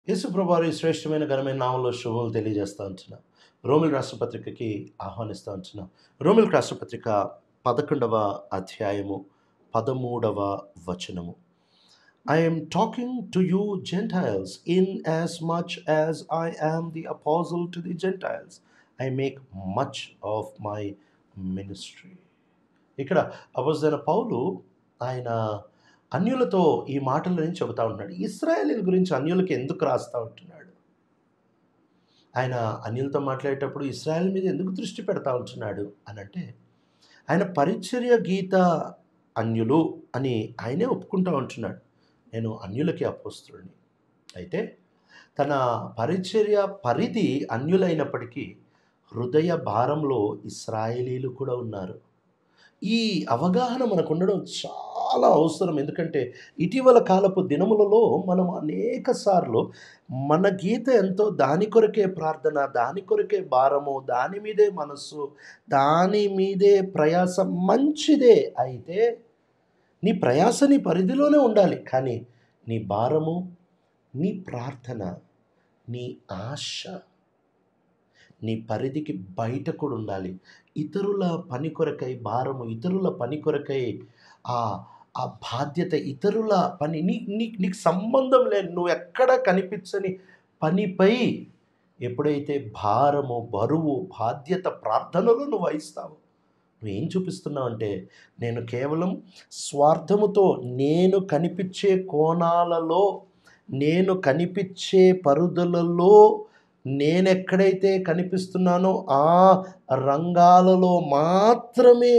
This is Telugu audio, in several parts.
యేసు ప్రభువారి శ్రేష్టమైన ఘనమైన నామంలో శుభములు తెలియజేస్తూ ఉంటున్నాం రోమిల్ రాష్ట్రపత్రికకి ఆహ్వానిస్తూ ఉంటున్నాం రోమిల్ రాష్ట్రపత్రిక పదకొండవ అధ్యాయము పదమూడవ వచనము I am talking to you Gentiles in as much as I am the apostle to the Gentiles. I make much of my ministry. ఇక్కడ అపోజిన పౌలు ఆయన అన్యులతో ఈ మాటలని చెబుతా ఉంటున్నాడు ఇస్రాయేలీల గురించి అన్యులకి ఎందుకు రాస్తా ఉంటున్నాడు ఆయన అన్యులతో మాట్లాడేటప్పుడు ఇస్రాయేల్ మీద ఎందుకు దృష్టి పెడతా ఉంటున్నాడు అని అంటే ఆయన పరిచర్య గీత అన్యులు అని ఆయనే ఒప్పుకుంటా ఉంటున్నాడు నేను అన్యులకి అపోస్తుడిని అయితే తన పరిచర్య పరిధి అన్యులైనప్పటికీ హృదయ భారంలో ఇస్రాయేలీలు కూడా ఉన్నారు ఈ అవగాహన మనకు ఉండడం చాలా అవసరం ఎందుకంటే ఇటీవల కాలపు దినములలో మనం అనేక సార్లు మన గీత ఎంతో దాని కొరకే ప్రార్థన దాని కొరకే భారము దాని మీదే మనస్సు దాని మీదే ప్రయాస మంచిదే అయితే నీ ప్రయాస నీ పరిధిలోనే ఉండాలి కానీ నీ భారము నీ ప్రార్థన నీ ఆశ నీ పరిధికి బయట కూడా ఉండాలి ఇతరుల పని కొరకై భారము ఇతరుల పని కొరకై ఆ ఆ బాధ్యత ఇతరుల పని నీ నీ నీకు సంబంధం లేదు నువ్వు ఎక్కడ కనిపించని పనిపై ఎప్పుడైతే భారము బరువు బాధ్యత ప్రార్థనలు నువ్వు వహిస్తావు నువ్వు ఏం చూపిస్తున్నావు అంటే నేను కేవలం స్వార్థముతో నేను కనిపించే కోణాలలో నేను కనిపించే పరుదులలో నేనెక్కడైతే కనిపిస్తున్నానో ఆ రంగాలలో మాత్రమే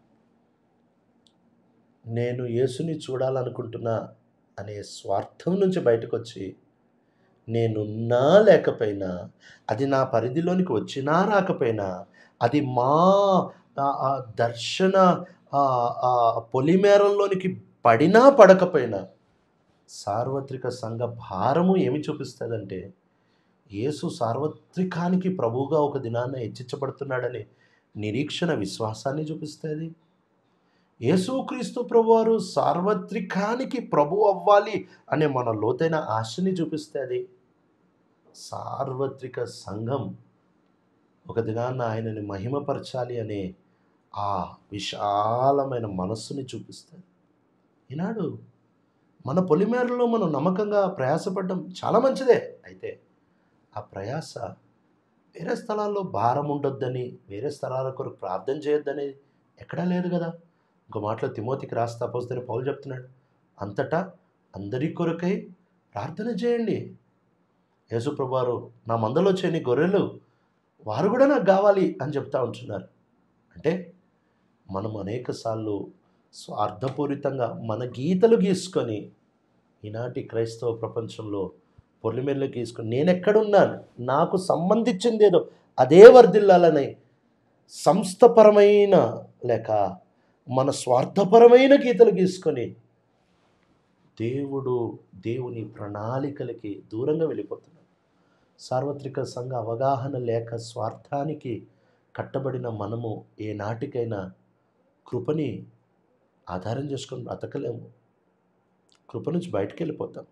నేను యేసుని చూడాలనుకుంటున్నా అనే స్వార్థం నుంచి బయటకు వచ్చి నేనున్నా లేకపోయినా అది నా పరిధిలోనికి వచ్చినా రాకపోయినా అది మా ఆ- ఆ దర్శన ఆ- ఆ పొలిమేరల్లోనికి పడినా పడకపోయినా సార్వత్రిక సంఘ భారము ఏమి చూపిస్తుందంటే యేసు సార్వత్రికానికి ప్రభువుగా ఒక దినాన్న హెచ్చించబడుతున్నాడనే నిరీక్షణ విశ్వాసాన్ని చూపిస్తుంది యేసుక్రీస్తు ప్రభువారు సార్వత్రికానికి ప్రభు అవ్వాలి అనే మన లోతైన ఆశని చూపిస్తుంది సార్వత్రిక సంఘం ఒక దినాన్న ఆయనని మహిమపరచాలి అనే ఆ విశాలమైన మనస్సుని చూపిస్తుంది ఈనాడు మన పొలిమేరలో మనం నమ్మకంగా ప్రయాసపడడం చాలా మంచిదే అయితే ఆ ప్రయాస వేరే స్థలాల్లో భారం ఉండొద్దని వేరే స్థలాల కొరకు ప్రార్థన చేయొద్దని ఎక్కడా లేదు కదా ఇంకో మాటలో తిమోతికి రాస్తా పోస్తేనే పౌలు చెప్తున్నాడు అంతటా అందరి కొరకై ప్రార్థన చేయండి యేసుప్రభువారు నా మందలో చేయని గొర్రెలు వారు కూడా నాకు కావాలి అని చెప్తా ఉంటున్నారు అంటే మనం అనేక సార్లు స్వార్థపూరితంగా మన గీతలు గీసుకొని ఈనాటి క్రైస్తవ ప్రపంచంలో పొలిమేరలు గీసుకొని నేను ఎక్కడున్నాను నాకు సంబంధించింది ఏదో అదే వర్ధిల్లాలని సంస్థపరమైన లేక మన స్వార్థపరమైన గీతలు గీసుకొని దేవుడు దేవుని ప్రణాళికలకి దూరంగా వెళ్ళిపోతున్నాడు సార్వత్రిక సంఘ అవగాహన లేక స్వార్థానికి కట్టబడిన మనము ఏ నాటికైనా కృపని ఆధారం చేసుకొని బ్రతకలేము కృప నుంచి బయటకు వెళ్ళిపోతాం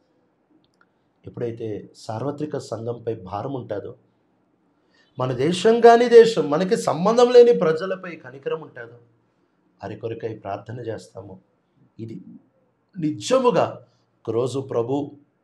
ఎప్పుడైతే సార్వత్రిక సంఘంపై భారం ఉంటుందో మన దేశం కాని దేశం మనకి సంబంధం లేని ప్రజలపై కనికరం ఉంటుందో అరి కొరకై ప్రార్థన చేస్తాము ఇది నిజముగా ఒకరోజు ప్రభు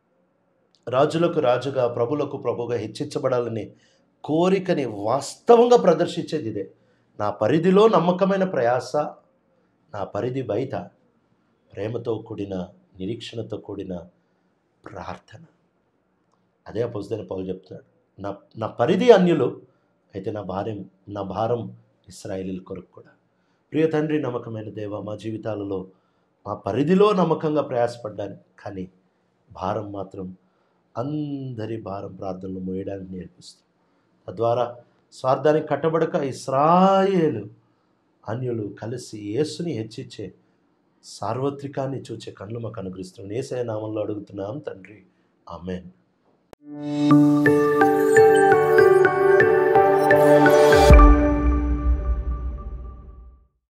రాజులకు రాజుగా ప్రభులకు ప్రభుగా హెచ్చించబడాలని కోరికని వాస్తవంగా ప్రదర్శించేది ఇదే నా పరిధిలో నమ్మకమైన ప్రయాస నా పరిధి బయట ప్రేమతో కూడిన నిరీక్షణతో కూడిన ప్రార్థన అదే అపోజిదైన పౌలు చెప్తున్నాడు నా నా పరిధి అన్యులు అయితే నా భార్యం నా భారం ఇస్రాయేలీల కొరకు కూడా ప్రియ తండ్రి నమ్మకమైన దేవ మా జీవితాలలో మా పరిధిలో నమ్మకంగా ప్రయాసపడ్డాను కానీ భారం మాత్రం అందరి భారం ప్రార్థనలు మోయడానికి నేర్పిస్తుంది తద్వారా స్వార్థానికి కట్టబడక ఇస్రాయేలు అన్యులు కలిసి యేసుని హెచ్చించే సార్వత్రికాన్ని చూచే కళ్ళు మాకు అనుగ్రహిస్తున్నాం ఏసయ నామంలో అడుగుతున్నాం తండ్రి ఆమెన్